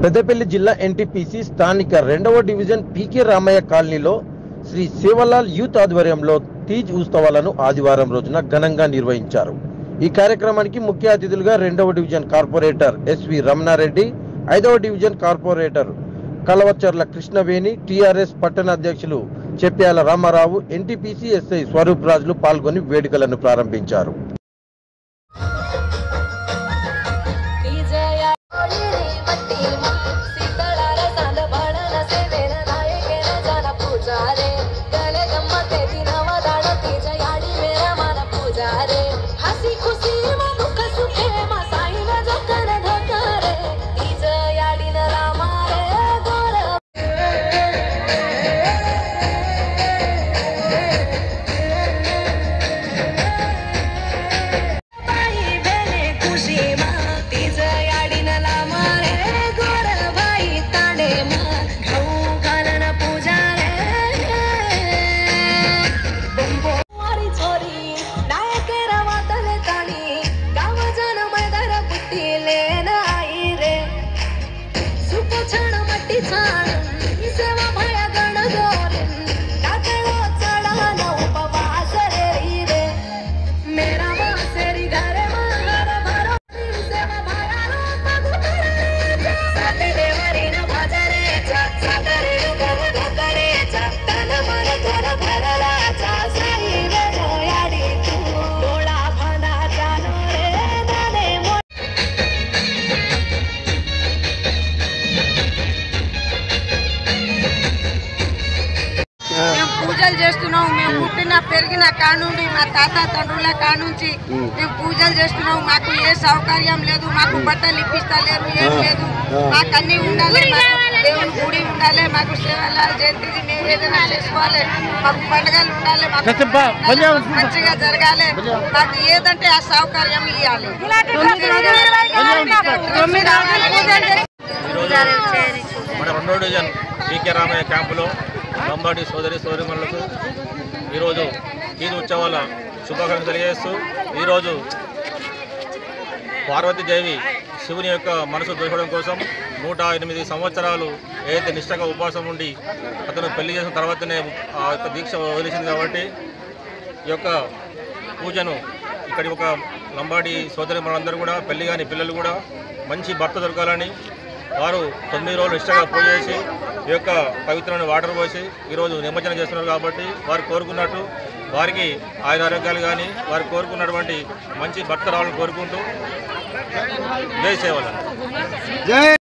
పెద్దపల్లి జిల్లా ఎన్టీపీసీ స్థానిక రెండవ డివిజన్ పీకే రామయ్య కాలనీలో శ్రీ సేవలాల్ యూత్ ఆధ్వర్యంలో తీజ్ ఉత్సవాలను ఆదివారం రోజున ఘనంగా నిర్వహించారు ఈ కార్యక్రమానికి ముఖ్య అతిథులుగా రెండవ డివిజన్ కార్పొరేటర్ ఎస్వి రమణారెడ్డి ఐదవ division corporator Kalavacharla Krishnaveni TRS పట్టణ అధ్యక్షులు చెప్పాల రామారావు ఎన్టీపీసీ ఎస్ఐ స్వరూప్ రాజులు పాల్గొని వేడుకలను ప్రారంభించారు विजया मट्टी सीतळाला झालं भाडण सेवेन नायकेन झाला पूजा रे गले गंमते दिनव दाड तिच्या याडी मेरा मन पूजा रे हसी खुशी मुख सुखे मा साईन जकन धकरे तिज याडीन रामा रे गोर बाई बेले खुशी मा तिज याडीन लामा रे गोर बाई ताडे मा खाऊ घालन पूजा रे बंबो वारी छोरी नायके रवातले ताणी गाव जन मैदार पुट्टीले आई रे सुप छाण मट्टी छाण सेवा भया गण गोरे काकळो चढा न उपवास रे रे मेरा मासेरी घरे मार भरो सेवा भया रो पगु करे साते देवरी न भजरे चा सागरे डुकर ढकरे चा तन मन थोर भरला चा साई रे जोयाडी तू डोळा फंदा जानो रे नाने मो మేము పూజలు చేస్తున్నాం మేము పుట్టిన పెరిగిన కానుండి మా తాత తండ్రుల కానుంచి మేము పూజలు చేస్తున్నాం మాకు ఏ సౌకర్యం లేదు మాకు బట్టలు ఇప్పిస్తలేరు ఏం లేదు మాకు అన్ని ఉండాలి మాకు దేవుని గుడి ఉండాలి మాకు సేవలాలు జయంతిది మేము ఏదైనా చేసుకోవాలి మాకు పండుగలు ఉండాలి మాకు ఉండాలి, మంచిగా జరగాలి మాకు ఏదంటే ఆ సౌకర్యం ఇవ్వాలి తొమ్మిది రోజులు తొమ్మిది రోజులు పూజలు చేసి- పూజలు చేసి మన రెండో డివిజన్ పీకే రామయ్య క్యాంపులో లంబాడి సోదరి సోదరిమణులకు ఈరోజు ఈద్ ఉత్సవాల శుభాకాంక్షలు తెలియజేస్తూ ఈరోజు పార్వతీదేవి శివుని యొక్క మనసు దొరకడం కోసం నూట ఎనిమిది సంవత్సరాలు ఏదైతే నిష్టగా ఉపవాసం ఉండి అతను పెళ్లి చేసిన తర్వాతనే ఆ యొక్క దీక్ష వదిలేసింది కాబట్టి ఈ యొక్క పూజను ఇక్కడి ఒక లంబాడి సోదరి మనందరూ కూడా పెళ్లి కాని పిల్లలు కూడా మంచి భర్త దొరకాలని వారు తొమ్మిది రోజులు ఇష్టంగా పూజ చేసి ఈ యొక్క పవిత్రమైన వాటర్ పోసి ఈరోజు నిమజ్జనం చేస్తున్నారు కాబట్టి వారు కోరుకున్నట్టు వారికి ఆయుర ఆరోగ్యాలు కానీ వారు కోరుకున్నటువంటి మంచి భర్త రావాలని కోరుకుంటూ జై సేవలు